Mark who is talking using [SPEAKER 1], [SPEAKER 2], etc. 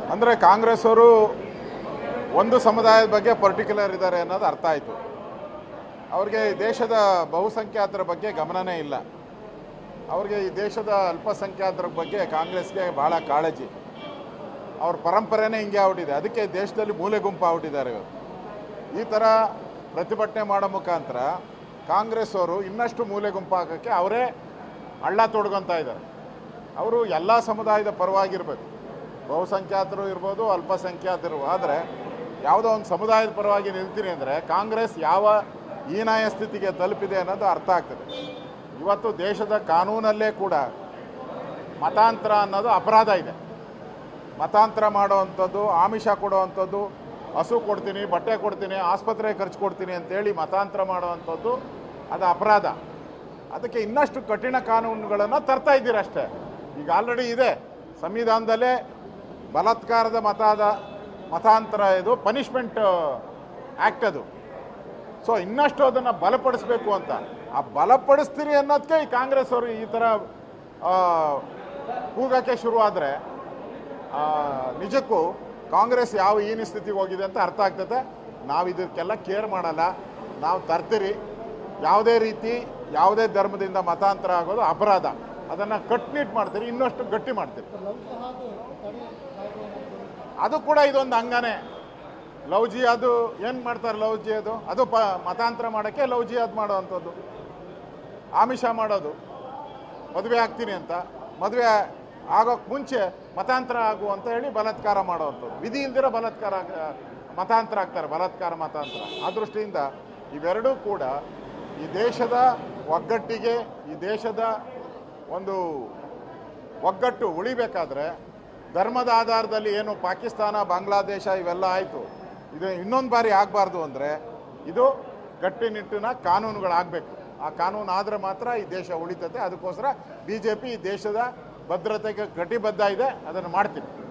[SPEAKER 1] ಅಂದರೆ ಕಾಂಗ್ರೆಸ್ ಅವರು ಒಂದು ಸಮುದಾಯದ ಬಗ್ಗೆ ಪರ್ಟಿಕ್ಯುಲರ್ ಇದ್ದಾರೆ ಅನ್ನೋದು ಅರ್ಥ ಆಯಿತು ಅವ್ರಿಗೆ ಈ ದೇಶದ ಬಹುಸಂಖ್ಯಾತರ ಬಗ್ಗೆ ಗಮನನೇ ಇಲ್ಲ ಅವ್ರಿಗೆ ಈ ದೇಶದ ಅಲ್ಪಸಂಖ್ಯಾತರ ಬಗ್ಗೆ ಕಾಂಗ್ರೆಸ್ಗೆ ಭಾಳ ಕಾಳಜಿ ಅವ್ರ ಪರಂಪರೆನೇ ಹಿಂಗೆ ಆಗ್ಬಿಟ್ಟಿದೆ ಅದಕ್ಕೆ ದೇಶದಲ್ಲಿ ಮೂಲೆ ಗುಂಪು ಆಗ್ಬಿಟ್ಟಿದ್ದಾರೆ ಇವರು ಈ ಥರ ಪ್ರತಿಭಟನೆ ಮಾಡೋ ಮುಖಾಂತರ ಕಾಂಗ್ರೆಸ್ ಅವರು ಇನ್ನಷ್ಟು ಮೂಲೆ ಗುಂಪು ಹಾಕೋಕ್ಕೆ ಅವರೇ ಹಳ್ಳ ತೊಡ್ಕೊತಾ ಇದ್ದಾರೆ ಅವರು ಎಲ್ಲ ಸಮುದಾಯದ ಪರವಾಗಿರ್ಬೇಕು ಬಹುಸಂಖ್ಯಾತರು ಇರ್ಬೋದು ಅಲ್ಪಸಂಖ್ಯಾತರು ಆದರೆ ಯಾವುದೋ ಒಂದು ಸಮುದಾಯದ ಪರವಾಗಿ ನಿಲ್ತೀನಿ ಅಂದರೆ ಕಾಂಗ್ರೆಸ್ ಯಾವ ಹೀನಾಯ ಸ್ಥಿತಿಗೆ ತಲುಪಿದೆ ಅನ್ನೋದು ಅರ್ಥ ಆಗ್ತದೆ ಇವತ್ತು ದೇಶದ ಕಾನೂನಲ್ಲೇ ಕೂಡ ಮತಾಂತರ ಅನ್ನೋದು ಅಪರಾಧ ಇದೆ ಮತಾಂತರ ಮಾಡೋವಂಥದ್ದು ಆಮಿಷ ಕೊಡುವಂಥದ್ದು ಹಸು ಕೊಡ್ತೀನಿ ಬಟ್ಟೆ ಕೊಡ್ತೀನಿ ಆಸ್ಪತ್ರೆ ಖರ್ಚು ಕೊಡ್ತೀನಿ ಅಂತೇಳಿ ಮತಾಂತರ ಮಾಡುವಂಥದ್ದು ಅದು ಅಪರಾಧ ಅದಕ್ಕೆ ಇನ್ನಷ್ಟು ಕಠಿಣ ಕಾನೂನುಗಳನ್ನು ತರ್ತಾ ಇದ್ದೀರ ಅಷ್ಟೇ ಈಗ ಆಲ್ರೆಡಿ ಇದೆ ಸಂವಿಧಾನದಲ್ಲೇ ಬಲಾತ್ಕಾರದ ಮತಾದ ಮತಾಂತರ ಇದು ಪನಿಷ್ಮೆಂಟ್ ಆ್ಯಕ್ಟ್ ಅದು ಸೊ ಇನ್ನಷ್ಟು ಅದನ್ನು ಬಲಪಡಿಸ್ಬೇಕು ಅಂತ ಆ ಬಲಪಡಿಸ್ತೀರಿ ಅನ್ನೋದಕ್ಕೆ ಈ ಕಾಂಗ್ರೆಸ್ ಅವರು ಈ ಥರ ಆ, ಕೂಗಕ್ಕೆ ಶುರುವಾದರೆ ನಿಜಕ್ಕೂ ಕಾಂಗ್ರೆಸ್ ಯಾವ ಈನಿ ಸ್ಥಿತಿಗೆ ಹೋಗಿದೆ ಅಂತ ಅರ್ಥ ಆಗ್ತದೆ ನಾವು ಇದಕ್ಕೆಲ್ಲ ಕೇರ್ ಮಾಡಲ್ಲ ನಾವು ತರ್ತೀರಿ ಯಾವುದೇ ರೀತಿ ಯಾವುದೇ ಧರ್ಮದಿಂದ ಮತಾಂತರ ಆಗೋದು ಅಪರಾಧ ಅದನ್ನು ಕಟ್ನಿಟ್ ಮಾಡ್ತೀರಿ ಇನ್ನಷ್ಟು ಗಟ್ಟಿ ಮಾಡ್ತೀರಿ ಅದು ಕೂಡ ಇದೊಂದು ಅಂಗನೇ ಲವ್ ಜಿ ಅದು ಏನು ಮಾಡ್ತಾರೆ ಲವ್ ಜಿ ಅದು ಅದು ಪ ಮತಾಂತರ ಮಾಡೋಕ್ಕೆ ಲವ್ ಜಿ ಅದು ಮಾಡೋವಂಥದ್ದು ಆಮಿಷ ಮಾಡೋದು ಮದುವೆ ಆಗ್ತೀನಿ ಅಂತ ಮದುವೆ ಆಗೋಕ್ಕೆ ಮುಂಚೆ ಮತಾಂತರ ಆಗು ಅಂತ ಹೇಳಿ ಬಲಾತ್ಕಾರ ಮಾಡೋವಂಥದ್ದು ವಿಧಿ ಇಲ್ದಿರೋ ಬಲಾತ್ಕಾರ ಆಗ- ಮತಾಂತರ ಆಗ್ತಾರೆ ಬಲಾತ್ಕಾರ ಮತಾಂತರ ಆ ದೃಷ್ಟಿಯಿಂದ ಇವೆರಡೂ ಕೂಡ ಈ ದೇಶದ ಒಗ್ಗಟ್ಟಿಗೆ ಈ ದೇಶದ ಒಂದು ಒಗ್ಗಟ್ಟು ಉಳಿಬೇಕಾದ್ರೆ ಧರ್ಮದ ಆಧಾರದಲ್ಲಿ ಏನು ಪಾಕಿಸ್ತಾನ ಬಾಂಗ್ಲಾದೇಶ ಇವೆಲ್ಲ ಆಯಿತು ಇದು ಇನ್ನೊಂದು ಬಾರಿ ಆಗಬಾರ್ದು ಅಂದರೆ ಇದು ಗಟ್ಟಿನಿಟ್ಟಿನ ಕಾನೂನುಗಳಾಗಬೇಕು ಆ ಕಾನೂನು ಆದರೆ ಮಾತ್ರ ಈ ದೇಶ ಉಳಿತದೆ ಅದಕ್ಕೋಸ್ಕರ ಬಿ ಜೆ ಪಿ ಈ ದೇಶದ ಭದ್ರತೆಗೆ ಕಟಿಬದ್ಧ ಇದೆ ಅದನ್ನು ಮಾಡ್ತೀನಿ